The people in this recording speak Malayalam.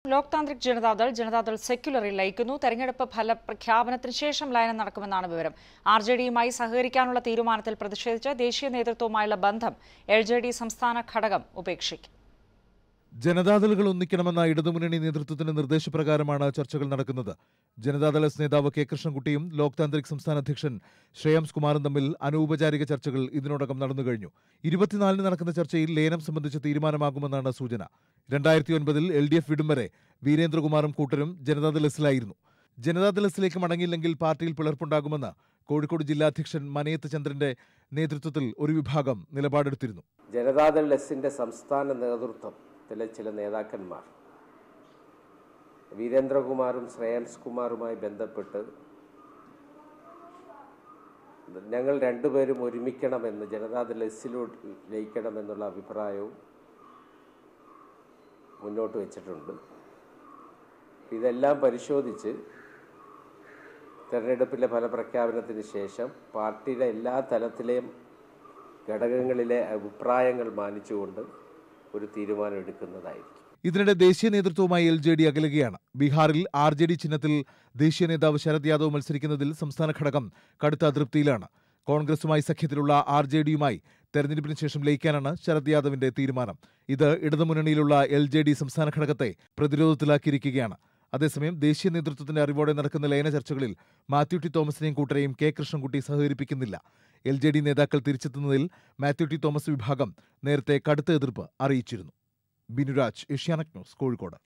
ലോക് താന്ത്രിക് ജനതാദൾ ജനതാദൾ സെക്യുലറിൽ ലയിക്കുന്നു തെരഞ്ഞെടുപ്പ് ഫല പ്രഖ്യാപനത്തിന് ശേഷം ലയനം നടക്കുമെന്നാണ് വിവരം ആർ ജെ ഡിയുമായി സഹകരിക്കാനുള്ള തീരുമാനത്തിൽ പ്രതിഷേധിച്ച് ദേശീയ നേതൃത്വവുമായുള്ള ബന്ധം എൽ ജെ ഡി സംസ്ഥാന ഘടകം ഉപേക്ഷിക്കും ജനതാദളുകൾ ഒന്നിക്കണമെന്ന ഇടതുമുന്നണി നേതൃത്വത്തിന്റെ നിർദ്ദേശപ്രകാരമാണ് ചർച്ചകൾ നടക്കുന്നത് ജനതാദൾ എസ് നേതാവ് കെ കൃഷ്ണൻകുട്ടിയും ലോക് താന്ത്രിക് സംസ്ഥാന അധ്യക്ഷൻ ശ്രേയംസ് കുമാറും തമ്മിൽ അനൗപചാരിക ചർച്ചകൾ ഇതിനോടകം നടന്നു കഴിഞ്ഞു ഇരുപത്തിനാലിന് നടക്കുന്ന ചർച്ചയിൽ ലയനം സംബന്ധിച്ച് തീരുമാനമാകുമെന്നാണ് സൂചന രണ്ടായിരത്തി ഒൻപതിൽ എൽ ഡി എഫ് വിടും വരെ വീരേന്ദ്രകുമാറും കൂട്ടരും ജനതാദൾ എസിലായിരുന്നു ജനതാദൾ എസിലേക്ക് മടങ്ങിയില്ലെങ്കിൽ പാർട്ടിയിൽ പിളർപ്പുണ്ടാകുമെന്ന് കോഴിക്കോട് ജില്ലാ അധ്യക്ഷൻ മനയത്ത് ചന്ദ്രന്റെ നേതൃത്വത്തിൽ ഒരു വിഭാഗം നിലപാടെടുത്തിരുന്നു ജനതാദൾ എസിൻ്റെ സംസ്ഥാന നേതൃത്വത്തിലെ ചില നേതാക്കന്മാർ വീരേന്ദ്രകുമാറും ശ്രേയംസ് കുമാറുമായി ബന്ധപ്പെട്ട് ഞങ്ങൾ രണ്ടുപേരും ഒരുമിക്കണമെന്ന് ജനതാദൾ എസിലോട്ട് ലയിക്കണമെന്നുള്ള അഭിപ്രായവും മുന്നോട്ട് വച്ചിട്ടുണ്ട് ഇതെല്ലാം പരിശോധിച്ച് തെരഞ്ഞെടുപ്പിലെ ഫലപ്രഖ്യാപനത്തിന് ശേഷം പാർട്ടിയുടെ എല്ലാ തലത്തിലെയും ഘടകങ്ങളിലെ അഭിപ്രായങ്ങൾ മാനിച്ചുകൊണ്ട് ഒരു തീരുമാനം എടുക്കുന്നതായിരിക്കും ഇതിനിടെ ദേശീയ നേതൃത്വവുമായി എൽ ജെ ഡി അകലുകയാണ് ബീഹാറിൽ ആർ ജെ ഡി ചിഹ്നത്തിൽ ദേശീയ നേതാവ് ശരത് യാദവ് മത്സരിക്കുന്നതിൽ സംസ്ഥാന ഘടകം കടുത്ത അതൃപ്തിയിലാണ് കോൺഗ്രസുമായി സഖ്യത്തിലുള്ള ആർ ജെ ഡിയുമായി തെരഞ്ഞെടുപ്പിന് ശേഷം ലയിക്കാനാണ് ശരത് യാദവിന്റെ തീരുമാനം ഇത് ഇടതുമുന്നണിയിലുള്ള എൽ ജെ ഡി സംസ്ഥാന ഘടകത്തെ പ്രതിരോധത്തിലാക്കിയിരിക്കുകയാണ് അതേസമയം ദേശീയ നേതൃത്വത്തിന്റെ അറിവോടെ നടക്കുന്ന ലയന ചർച്ചകളിൽ മാത്യു ടി തോമസിനെയും കൂട്ടരെയും കെ കൃഷ്ണൻകുട്ടി സഹകരിപ്പിക്കുന്നില്ല എൽ ജെ ഡി നേതാക്കൾ തിരിച്ചെത്തുന്നതിൽ മാത്യു ടി തോമസ് വിഭാഗം നേരത്തെ കടുത്ത എതിർപ്പ് അറിയിച്ചിരുന്നു ബിനുരാജ് ഏഷ്യാനെറ്റ് ന്യൂസ് കോഴിക്കോട്